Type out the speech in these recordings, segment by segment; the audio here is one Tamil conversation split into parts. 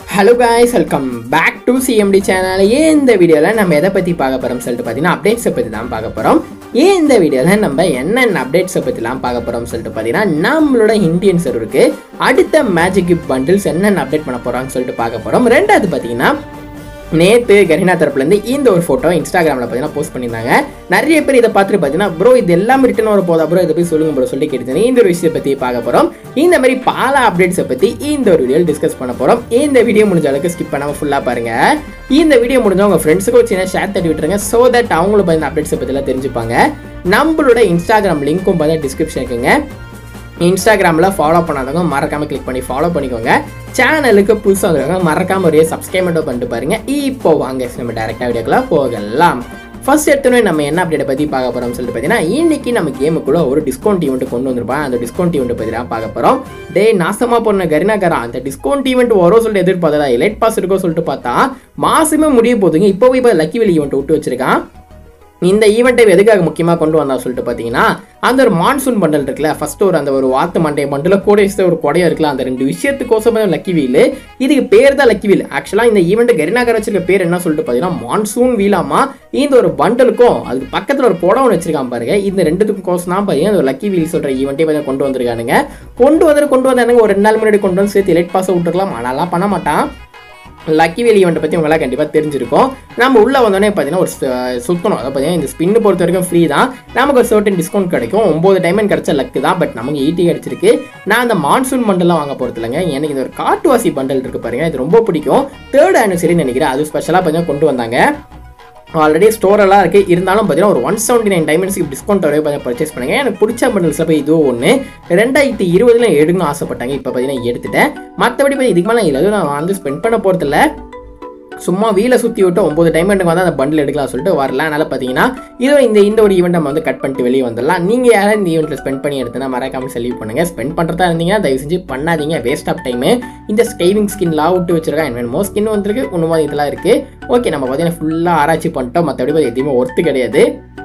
hello guys welcome back to CMT channel ஏன் இந்த வீடியோவில் நம்ம எதை பற்றி பார்க்க போகிறோம் சொல்லிட்டு பார்த்தீங்கன்னா அப்டேட்ஸை பற்றி தான் பார்க்க போகிறோம் ஏன் இந்த வீடியோவில் நம்ம என்னென்ன அப்டேட்ஸை பற்றிலாம் பார்க்க போகிறோம் சொல்லிட்டு பார்த்தீங்கன்னா நம்மளோட இந்தியன் சர்வருக்கு அடுத்த மேஜிக் கிஃப்ட் பண்டில்ஸ் என்னென்ன அப்டேட் பண்ண போகிறாங்கன்னு சொல்லிட்டு பார்க்க போகிறோம் ரெண்டாவது பார்த்தீங்கன்னா நேற்று கரினா தரப்புலேருந்து இந்த ஒரு ஃபோட்டோ இன்ஸ்டாகிராமில் பார்த்தீங்கன்னா போஸ்ட் பண்ணியிருந்தாங்க நிறைய பேர் இதை பார்த்துட்டு பார்த்தீங்கன்னா ப்ரோ இது எல்லாமே ரிட்டன் வர போதா ப்ரோ இதை போய் சொல்லுங்க ப்ரோ சொல்லி கேட்டு இந்த ஒரு விஷயத்தை பற்றி பார்க்க போகிறோம் இந்த மாதிரி பல அப்டேட்ஸை பற்றி இந்த ஒரு வீடியோவில் டிஸ்கஸ் பண்ண போகிறோம் இந்த வீடியோ முடிஞ்ச அளவுக்கு ஸ்கிப் பண்ணாமல் ஃபுல்லாக பாருங்கள் இந்த வீடியோ முடிஞ்ச உங்கள் ஃப்ரெண்ட்ஸுக்கு ஒரு சின்ன ஷேர் தட்டி விட்டுருங்க ஸோ தட் அவங்களும் பார்த்து இந்த அப்டேட்ஸை பற்றிலாம் தெரிஞ்சுப்பாங்க நம்மளோட இன்ஸ்டாகிராம் லிங்க்கும் பார்த்தா டிஸ்கிரிப்ஷன் இருக்குங்க இன்ஸ்டாகிராமில் ஃபாலோ பண்ணாதவங்க மறக்காமல் கிளிக் பண்ணி ஃபாலோ பண்ணிக்கோங்க சேனலுக்கு புதுசாக வந்தவங்க மறக்காம ஒரு சப்ஸ்கிரைப் மட்டும் பண்ணிட்டு பாருங்க இப்போ வாங்க நம்ம டேரெக்டாக வீடியோக்குள்ள போகலாம் ஃபர்ஸ்ட் எடுத்தோடனே நம்ம என்ன அப்டேட் பற்றி பார்க்க போகிறோம்னு சொல்லிட்டு பார்த்தீங்கன்னா இன்னைக்கு நம்ம கேமுக்குள்ள ஒரு டிஸ்கவுண்ட் ஈவெண்ட் கொண்டு வந்திருப்பான் அந்த டிஸ்கவுண்ட் ஈவெண்ட் பற்றி தான் பார்க்க போகிறோம் டே நாசமாக போன கரினாகரா அந்த டிஸ்கவுண்ட் ஈவெண்ட் வரும் சொல்லிட்டு எதிர்பார்த்ததா எலைட் பாஸ் இருக்கோ சொல்லிட்டு பார்த்தா மாசமே முடிய போதுங்க இப்போ இப்போ லக்கி வெளி ஈவெண்ட் விட்டு வச்சிருக்கான் இந்த ஈவெண்ட்டை எதுக்காக முக்கியமாக கொண்டு வந்தா சொல்லிட்டு பார்த்தீங்கன்னா அந்த ஒரு மான்சூன் பண்டல் இருக்குல்ல ஃபர்ஸ்ட் ஒரு அந்த ஒரு வாத்து மண்டை பண்டில் கூட வச்சு ஒரு கொடையம் இருக்குல்ல அந்த ரெண்டு விஷயத்துக்கோசம் லக்கி வீல் இதுக்கு பேர் தான் லக்கி வீல் ஆக்சுவலாக இந்த ஈவெண்ட் கரிநாகர் வச்சிருக்க பேர் என்ன சொல்லிட்டு பார்த்தீங்கன்னா மான்சூன் வீலாமா இந்த ஒரு பண்டலுக்கும் அதுக்கு பக்கத்தில் ஒரு குடம் ஒன்று வச்சிருக்கான் பாருங்க இந்த ரெண்டுத்துக்கும் கோசம் தான் பார்த்தீங்கன்னா அந்த லக்கி வீல் சொல்கிற ஈவெண்ட்டே பார்த்தீங்கன்னா கொண்டு வந்திருக்கானுங்க கொண்டு வந்து கொண்டு வந்தானுங்க ஒரு ரெண்டு நாள் முன்னாடி கொண்டு வந்து சேர்த்து லைட் பாஸை விட்டுருக்கலாம் ஆனாலாம் பண்ண மாட்டான் லக்கி வேலி ஈவெண்ட்டை பற்றி உங்களால் கண்டிப்பாக தெரிஞ்சிருக்கும் நம்ம உள்ளே வந்தோடனே பார்த்தீங்கன்னா ஒரு சு- சுத்தணும் அதை பார்த்தீங்கன்னா இந்த ஸ்பின்னு பொறுத்த வரைக்கும் ஃப்ரீ தான் நமக்கு ஒரு சர்டன் டிஸ்கவுண்ட் கிடைக்கும் ஒம்பது டைமண்ட் கிடைச்ச லக்கு தான் பட் நமக்கு எயிட்டி கிடைச்சிருக்கு நான் அந்த மான்சூன் பண்டல்லாம் வாங்க போகிறது இல்லைங்க எனக்கு இந்த ஒரு காட்டுவாசி பண்டல் இருக்கு பாருங்க இது ரொம்ப பிடிக்கும் தேர்ட் ஆனிவர்சரின்னு நினைக்கிறேன் அது ஸ்பெஷலாக பார்த்தீங்கன்னா கொண்டு வந்தாங்க ஆல்ரெடி ஸ்டோரெல்லாம் இருக்குது இருந்தாலும் பார்த்தீங்கன்னா ஒரு ஒன் செவன்ட்டி நைன் டைமண்ட்ஸ்க்கு டிஸ்கவுண்ட் வரைக்கும் பார்த்தீங்கன்னா பர்ச்சேஸ் பண்ணுங்க எனக்கு பிடிச்ச பண்டல்ஸில் போய் இதுவும் ஒன்று ரெண்டாயிரத்தி இருபதுல எடுக்கணும்னு ஆசைப்பட்டாங்க இப்போ பார்த்தீங்கன்னா எடுத்துட்டேன் மற்றபடி பார்த்தீங்கன்னா இதுக்கு மேலே இல்லை நான் வந்து ஸ்பெண்ட் பண்ண போகிறதில்ல சும்மா வீலை சுற்றி விட்டு ஒம்பது டைமண்டுக்கு வந்து அந்த பண்டில் எடுக்கலாம் சொல்லிட்டு வரல அதனால் பார்த்தீங்கன்னா இதோ இந்த இந்த ஒரு ஈவெண்ட் நம்ம வந்து கட் பண்ணிட்டு வெளியே வந்துடலாம் நீங்கள் யாராவது இந்த ஈவெண்ட்டில் ஸ்பெண்ட் பண்ணி எடுத்துனா மறக்காம செலவு பண்ணுங்கள் ஸ்பெண்ட் பண்ணுறதா இருந்தீங்கன்னா தயவு செஞ்சு பண்ணாதீங்க வேஸ்ட் ஆஃப் டைமு இந்த ஸ்கைவிங் ஸ்கின்லாம் விட்டு வச்சிருக்கேன் என்னமோ ஸ்கின் வந்திருக்கு ஒன்று இதெல்லாம் இருக்குது ஓகே நம்ம பார்த்தீங்கன்னா ஃபுல்லாக ஆராய்ச்சி பண்ணிட்டோம் மற்றபடி பார்த்தா எதுவுமே ஒர்த்து கிடையாது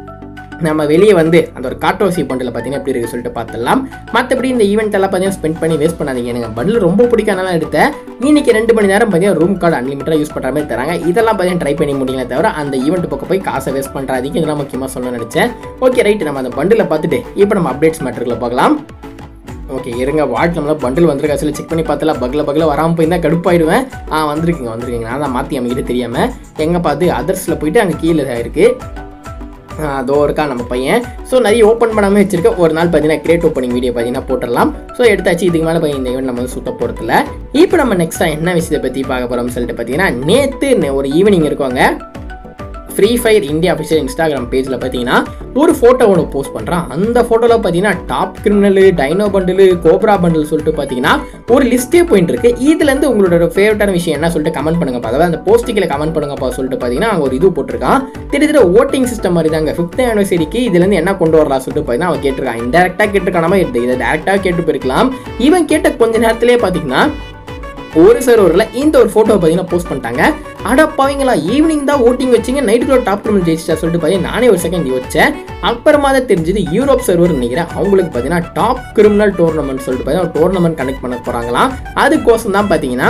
நம்ம வெளியே வந்து அந்த ஒரு காட்டோசி பண்டில் பார்த்தீங்கன்னா எப்படி இருக்கு சொல்லிட்டு பார்த்துடலாம் மற்றபடி இந்த ஈவெண்ட் எல்லாம் பார்த்தீங்கன்னா ஸ்பெண்ட் பண்ணி வேஸ்ட் பண்ணாதீங்க எனக்கு பண்டில் ரொம்ப பிடிக்காதனால எடுத்தேன் இன்னைக்கு ரெண்டு மணி நேரம் பார்த்தீங்கன்னா ரூம் கார்டு அன்லிமிட்டடாக யூஸ் பண்ணுற மாதிரி தராங்க இதெல்லாம் பார்த்தீங்கன்னா ட்ரை பண்ணி முடியல தவிர அந்த ஈவெண்ட் பக்கம் போய் காசை வேஸ்ட் பண்ணுறாதீங்க இதெல்லாம் முக்கியமாக சொல்ல நினச்சேன் ஓகே ரைட் நம்ம அந்த பண்டில் பார்த்துட்டு இப்போ நம்ம அப்டேட்ஸ் மேட்டருக்குள்ள பார்க்கலாம் ஓகே இருங்க வாட் நம்மள பண்டில் வந்திருக்கா சொல்லி செக் பண்ணி பார்த்தல பக்கில் பக்கில் வராமல் போய் தான் கடுப்பாயிடுவேன் ஆ வந்திருக்கீங்க வந்திருக்கீங்க நான் தான் மாற்றி அமைக்கிட்டு தெரியாமல் எங்கே பார்த்து அதர்ஸில் போயிட்டு அங்கே கீழே இருக்குது அதோ இருக்கா நம்ம பையன் ஸோ நிறைய ஓப்பன் பண்ணாமல் வச்சிருக்க ஒரு நாள் பார்த்தீங்கன்னா கிரேட் ஓப்பனிங் வீடியோ பார்த்தீங்கன்னா போட்டுடலாம் ஸோ எடுத்தாச்சு இதுக்கு மேலே பையன் இந்த ஈவெண்ட் நம்ம வந்து சுத்த போகிறதில்ல இப்போ நம்ம நெக்ஸ்ட்டாக என்ன விஷயத்தை பற்றி பார்க்க போகிறோம்னு சொல்லிட்டு பார்த்தீங்கன்னா நேற்று ஒரு ஈவினிங் இருக்கவங்க free fire India official Instagram பேஜில் பார்த்தீங்கன்னா ஒரு ஃபோட்டோ ஒன்று போஸ்ட் பண்ணுறான் அந்த ஃபோட்டோவில் பார்த்தீங்கன்னா top criminal dino bundle cobra bundle சொல்லிட்டு பார்த்தீங்கன்னா ஒரு லிஸ்ட்டே போயிட்டு இருக்கு இதுலேருந்து உங்களோட ஃபேவரட்டான விஷயம் என்ன சொல்லிட்டு கமெண்ட் பண்ணுங்கப்பா அதாவது அந்த போஸ்டிக்கில் கமெண்ட் பண்ணுங்கப்பா சொல்லிட்டு பார்த்தீங்கன்னா அங்கே ஒரு இது போட்டிருக்கான் திடீர் ஓட்டிங் சிஸ்டம் மாதிரி தாங்க ஃபிஃப்த் ஆனிவர்சரிக்கு இதுலேருந்து என்ன கொண்டு வரலாம் சொல்லிட்டு பார்த்தீங்கன்னா அவன் கேட்டிருக்கான் இன்டெரக்டாக கேட்டிருக்கான இதை டேரெக்டாக கேட்டு போயிருக்கலாம் இவன் கேட்ட கொஞ்ச நேரத்திலே பார்த்தீங்கன்னா ஒரு சர்வரில் இந்த ஒரு ஃபோட்டோ பார்த்தீங்கன்னா போஸ்ட் பண்ணிட்டாங்க அடப்பாவீங்களா ஈவினிங் தான் ஓட்டிங் வச்சிங்க நைட்டுக்குள்ள டாப் கிரிமினல் ஜெயிச்சிட்டா சொல்லிட்டு பார்த்தீங்கன்னா நானே ஒரு செகண்ட் யோசிச்சேன் அப்புறமா தான் தெரிஞ்சது யூரோப் சர்வர் நினைக்கிறேன் அவங்களுக்கு பார்த்தீங்கன்னா டாப் கிரிமினல் டோர்னமெண்ட் சொல்லிட்டு பார்த்தீங்கன்னா டோர்னமெண்ட் கனெக்ட் பண்ண போகிறாங்களாம் அதுக்கோசம் தான் பார்த்தீங்கன்னா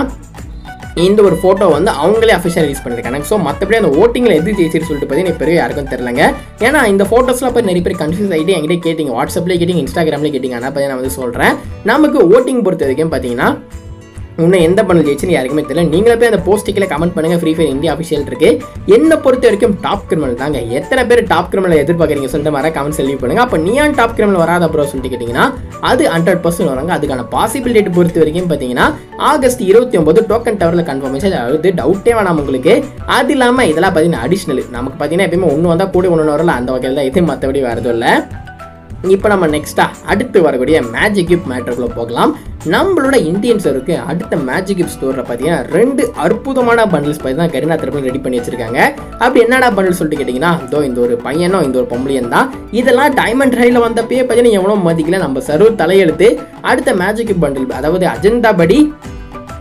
இந்த ஒரு ஃபோட்டோ வந்து அவங்களே அஃபிஷியல் ரிலீஸ் பண்ணிருக்காங்க ஸோ மற்றபடி அந்த ஓட்டிங்கில் எது ஜெயிச்சிரு சொல்லிட்டு பார்த்தீங்கன்னா பெரிய யாருக்கும் தெரிலங்க ஏன்னா இந்த ஃபோட்டோஸ்லாம் போய் நிறைய பேர் கன்ஃபியூஸ் ஆகிட்டு என்கிட்ட கேட்டிங்க வாட்ஸ்அப்லேயே கேட்டிங்க இன்ஸ்டாகிராம்லேயே கேட்டிங்க ஆனால் பார்த்தீங்கன்னா நான் வந்து சொல்கிறேன் நமக்கு ஓட்டிங் பொறுத்த வரைக்கும் பார்த்தீங்கன்னா இன்னும் எந்த பண்ணல் ஜெயிச்சுன்னு யாருக்குமே தெரியல நீங்களே போய் அந்த போஸ்டிக்கில் கமெண்ட் பண்ணுங்க ஃப்ரீ ஃபயர் இந்தியா அஃபிஷியல் இருக்கு என்ன பொறுத்த வரைக்கும் டாப் கிரிமினல் தாங்க எத்தனை பேர் டாப் கிரிமினல் எதிர்பார்க்குறீங்க சொல்லிட்டு மாதிரி கமெண்ட் செலவு பண்ணுங்க அப்போ நீ ஏன் டாப் கிரிமினல் வராத ப்ரோ சொல்லிட்டு கேட்டிங்கன்னா அது ஹண்ட்ரட் பர்சன்ட் வராங்க அதுக்கான பாசிபிலிட்டி பொறுத்த வரைக்கும் பார்த்தீங்கன்னா ஆகஸ்ட் இருபத்தி ஒன்பது டோக்கன் டவரில் கன்ஃபர்மேஷன் அதாவது டவுட்டே வேணாம் உங்களுக்கு அது இல்லாமல் இதெல்லாம் பார்த்தீங்கன்னா அடிஷ்னல் நமக்கு பார்த்தீங்கன்னா எப்பயுமே ஒன்று வந்தால் கூட ஒன்று வரல அந்த வகையில் தான் இது மற்றபடி வரதும் இல்லை இப்போ நம்ம நெக்ஸ்ட்டாக அடுத்து வரக்கூடிய மேஜிக் கிஃப்ட் மேட்டருக்குள்ள போகலாம் நம்மளோட இந்தியன் சருக்கு அடுத்த மேஜிக் கிஃப்ட் ஸ்டோரில் பார்த்தீங்கன்னா ரெண்டு அற்புதமான பண்டில்ஸ் பார்த்து தான் கரினா தரப்பு ரெடி பண்ணி வச்சிருக்காங்க அப்படி என்னடா பண்டில் சொல்லிட்டு கேட்டிங்கன்னா இதோ இந்த ஒரு பையனும் இந்த ஒரு பொம்பளையும் தான் இதெல்லாம் டைமண்ட் ரைடில் வந்தப்பயே பார்த்தீங்கன்னா எவ்வளோ மதிக்கல நம்ம சர்வ் தலையெழுத்து அடுத்த மேஜிக் கிஃப்ட் பண்டில் அதாவது அஜெண்டா படி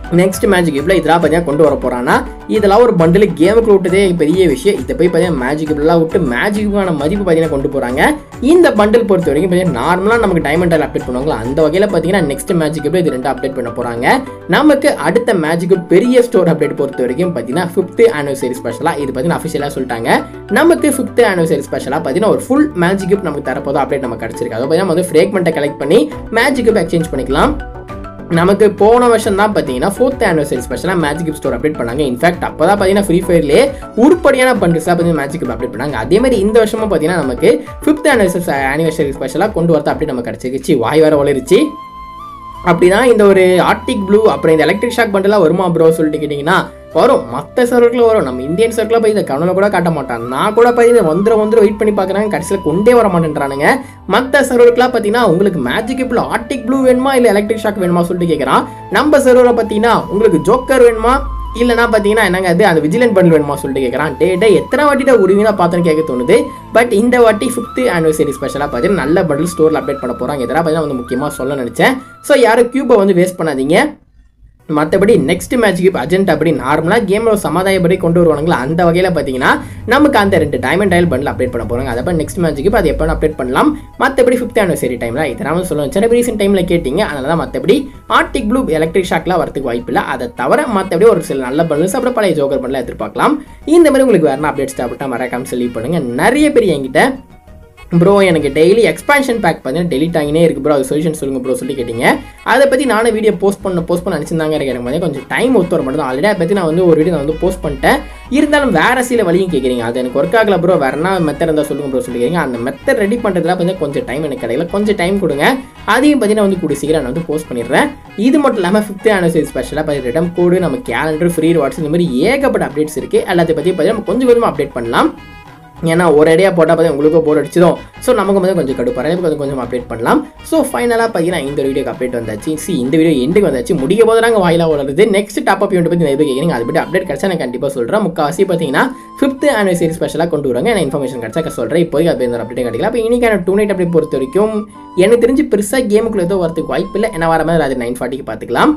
நெக்ஸ்ட் மேஜிக் கிப்ல இதெல்லாம் பார்த்தீங்கன்னா கொண்டு வர போறான்னா இதெல்லாம் ஒரு பண்டில் கேமுக்கு விட்டதே பெரிய விஷயம் இதை போய் பார்த்தீங்கன்னா மேஜிக் கிப்லாம் விட்டு மேஜிக்கான மதிப்பு பார்த்தீங்கன்னா கொண்டு போறாங்க இந்த பண்டில் பொறுத்த வரைக்கும் பார்த்தீங்கன்னா நார்மலாக நமக்கு டைமண்ட் அப்டேட் பண்ணுவாங்களா அந்த வகையில் பார்த்தீங்கன்னா நெக்ஸ்ட் மேஜிக் கிப்ல இது ரெண்டு அப்டேட் பண்ண போறாங்க நமக்கு அடுத்த மேஜிக் பெரிய ஸ்டோர் அப்டேட் பொறுத்த வரைக்கும் பார்த்தீங்கன்னா ஃபிஃப்த் ஆனிவர்சரி ஸ்பெஷலாக இது பார்த்தீங்கன்னா அஃபிஷியலாக சொல்லிட்டாங்க நமக்கு ஃபிஃப்த் ஆனிவர்சரி ஸ்பெஷலாக பார்த்தீங்கன்னா ஒரு ஃபுல் மேஜிக் கிப் நமக்கு தரப்போதும் அப்டேட் நமக்கு கிடச்சிருக்கு அதை பார்த்தீங்கன்னா வந்து ஃப்ரேக்மெண்ட்டை கலெக்ட் பண்ணி மேஜிக் கிப் எக்ஸ்சேஞ்ச் பண்ணிக்கலாம் நமக்கு போன வருஷம் தான் பார்த்தீங்கன்னா ஃபோர்த் ஆனிவர்சரி ஸ்பெஷலாக மேஜிக் ஸ்டோர் அப்டேட் பண்ணாங்க இன்ஃபேக்ட் அப்போ தான் பார்த்தீங்கன்னா ஃப்ரீ ஃபயர்லேயே உருப்படியான பண்டில்ஸாக பார்த்தீங்கன்னா மேஜிக் அப்டேட் பண்ணாங்க அதே மாதிரி இந்த வருஷமும் பார்த்தீங்கன்னா நமக்கு ஃபிஃப்த் ஆனிவர்சரி ஆனிவர்சரி ஸ்பெஷலாக கொண்டு வரது அப்படி நம்ம கிடச்சிருச்சு வாய் வர வளருச்சு அப்படின்னா இந்த ஒரு ஆர்டிக் ப்ளூ அப்புறம் இந்த எலக்ட்ரிக் ஷாக் பண்டெல்லாம் வருமா ப்ரோ சொல்லிட்டு கேட்டிங்கன்னா வரும் மற்ற சர்வர்க்கில் வரும் நம்ம இந்தியன் சர்க்கில் போய் இதை கவனம் கூட காட்ட மாட்டான் நான் கூட போய் இதை வந்துட வந்துட வெயிட் பண்ணி பார்க்குறாங்க கடைசியில் கொண்டே வர மாட்டேன்றானுங்க மற்ற சர்வருக்குலாம் பார்த்தீங்கன்னா உங்களுக்கு மேஜிக் இப்போ ஆர்டிக் ப்ளூ வேணுமா இல்லை எலக்ட்ரிக் ஷாக் வேணுமா சொல்லிட்டு கேட்குறான் நம்ம சர்வரை பார்த்தீங்கன்னா உங்களுக்கு ஜோக்கர் வேணுமா இல்லைனா பார்த்தீங்கன்னா என்னங்க அது அந்த விஜிலன் பண்டில் வேணுமா சொல்லிட்டு கேட்குறான் டே டே எத்தனை வாட்டி தான் உரிமையாக பார்த்தோன்னு கேட்க தோணுது பட் இந்த வாட்டி ஃபிஃப்த் ஆனிவர்சரி ஸ்பெஷலாக பார்த்தீங்கன்னா நல்ல பண்டில் ஸ்டோரில் அப்டேட் பண்ண போகிறாங்க இதெல்லாம் பார்த்தீங்கன்னா வந்து முக்கியமாக சொல்ல நினச்சேன் ஸோ யாரும் கியூபை வந்து வேஸ்ட் பண்ணாதீங்க மற்றபடி நெக்ஸ்ட் மேட்ச்க்கு இப்போ அஜென்ட் அப்படி நார்மலாக கேமில் சமாதாயப்படி கொண்டு வருவானுங்களா அந்த வகையில் பார்த்தீங்கன்னா நமக்கு அந்த ரெண்டு டைமண்ட் டயல் பண்டில் அப்டேட் பண்ண போகிறாங்க அதை நெக்ஸ்ட் மேட்ச்சுக்கு இப்போ அது எப்போ அப்டேட் பண்ணலாம் மற்றபடி ஃபிஃப்த் ஆனிவர்சரி டைமில் இதெல்லாம் சொல்லுவேன் சில ரீசெண்ட் டைமில் கேட்டிங்க அதனால தான் மற்றபடி ஆர்டிக் ப்ளூ எலக்ட்ரிக் ஷாக்லாம் வரதுக்கு வாய்ப்பு இல்லை அதை தவிர மற்றபடி ஒரு சில நல்ல பண்டில்ஸ் அப்புறம் பழைய ஜோக்கர் பண்டில் எதிர்பார்க்கலாம் இந்த மாதிரி உங்களுக்கு வேறு அப்டேட்ஸ் தேவைப்பட்டால் மறக்காம சொல்லி பண்ணுங்க நிறைய பேர் என்கிட்ட ப்ரோ எனக்கு டெய்லி எக்ஸ்பான்ஷன் பேக் பார்த்தீங்கன்னா டெலிட் ஆகினே இருக்கு ப்ரோ அது சொல்யூஷன் சொல்லுங்க ப்ரோ சொல்லி கேட்டீங்க அதை பற்றி நானும் வீடியோ போஸ்ட் பண்ண போஸ்ட் பண்ண நினச்சிருந்தாங்க எனக்கு எனக்கு வந்து கொஞ்சம் டைம் ஒத்து வர மாட்டேன் ஆல்ரெடி அதை பற்றி நான் வந்து ஒரு வீடியோ நான் வந்து போஸ்ட் பண்ணிட்டேன் இருந்தாலும் வேற சில வழியும் கேட்குறீங்க அது எனக்கு ஒர்க் ஆகல ப்ரோ வேற என்ன மெத்தட் இருந்தால் சொல்லுங்க ப்ரோ சொல்லி கேட்குறீங்க அந்த மெத்தட் ரெடி பண்ணுறதுல பார்த்தீங்கன்னா கொஞ்சம் டைம் எனக்கு கிடைக்கல கொஞ்சம் டைம் கொடுங்க அதையும் பார்த்தீங்கன்னா வந்து கூடிய சீக்கிரம் நான் வந்து போஸ்ட் பண்ணிடுறேன் இது மட்டும் இல்லாமல் ஃபிஃப்த் ஆனிவர்சரி ஸ்பெஷலாக பார்த்து ரிடம் கோடு நம்ம கேலண்டர் ஃப்ரீ வாட்ஸ் இந்த மாதிரி ஏகப்பட்ட அப்டேட்ஸ் இருக்குது எல்லாத்தையும் பற்றி பார்த்தீங்கன்னா நம்ம கொஞ்சம் கொஞ்சமாக அப்டேட் பண்ணலாம் ஏன்னா ஒரு ஐடியா போட்டால் பார்த்தா உங்களுக்கும் போர் அடிச்சதும் ஸோ நமக்கு வந்து கொஞ்சம் கடுப்பாக கொஞ்சம் கொஞ்சம் அப்டேட் பண்ணலாம் ஸோ ஃபைனலாக பார்த்தீங்கன்னா இந்த வீடியோக்கு அப்டேட் வந்தாச்சு சி இந்த வீடியோ எண்டுக்கு வந்தாச்சு முடிய போது நாங்கள் வாயிலாக வளருது நெக்ஸ்ட் டாப் அப் யூனிட் பற்றி நிறைய பேர் கேட்குறீங்க அதை பற்றி அப்டேட் கிடச்சா நான் கண்டிப்பாக சொல்கிறேன் முக்கால்வாசி பார்த்தீங்கன்னா ஃபிஃப்த் ஆனிவர்சரி ஸ்பெஷலாக கொண்டு வராங்க நான் இன்ஃபர்மேஷன் கிடச்சா சொல்கிறேன் இப்போதைக்கு அது எந்த அப்டேட் கிடைக்கல அப்போ இன்னைக்கான டூ நைட் அப்டேட் பொறுத்த வரைக்கும் எனக்கு தெரிஞ்சு பெருசாக கேமுக்குள்ள ஏதோ வரதுக்கு வாய்ப்பு இல்லை என்ன வர மாதிரி அது நைன் ஃபார்ட்டிக்கு பார்த்துக்கலாம்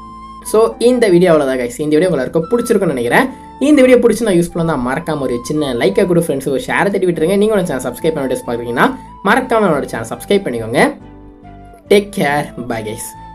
ஸோ இந்த வீடியோ அவ்வளோதான் கைஸ் இந்த வீடியோ உங்களுக்கு பிடிச்சிருக்குன்னு நினைக்கிறேன் இந்த வீடியோ பிடிச்சி நான் யூஸ்ஃபுல்லாக தான் மறக்காம ஒரு சின்ன லைக்கை கூட ஃப்ரெண்ட்ஸ் ஒரு ஷேர் தட்டி விட்டுருங்க நீங்கள் சேனல் சப்ஸ்கிரைப் பண்ணி பார்க்குறீங்கன்னா மறக்காம என்னோட சேனல் சப்ஸ்கிரைப் பண்ணிக்கோங்க டேக் கேர் பை கைஸ்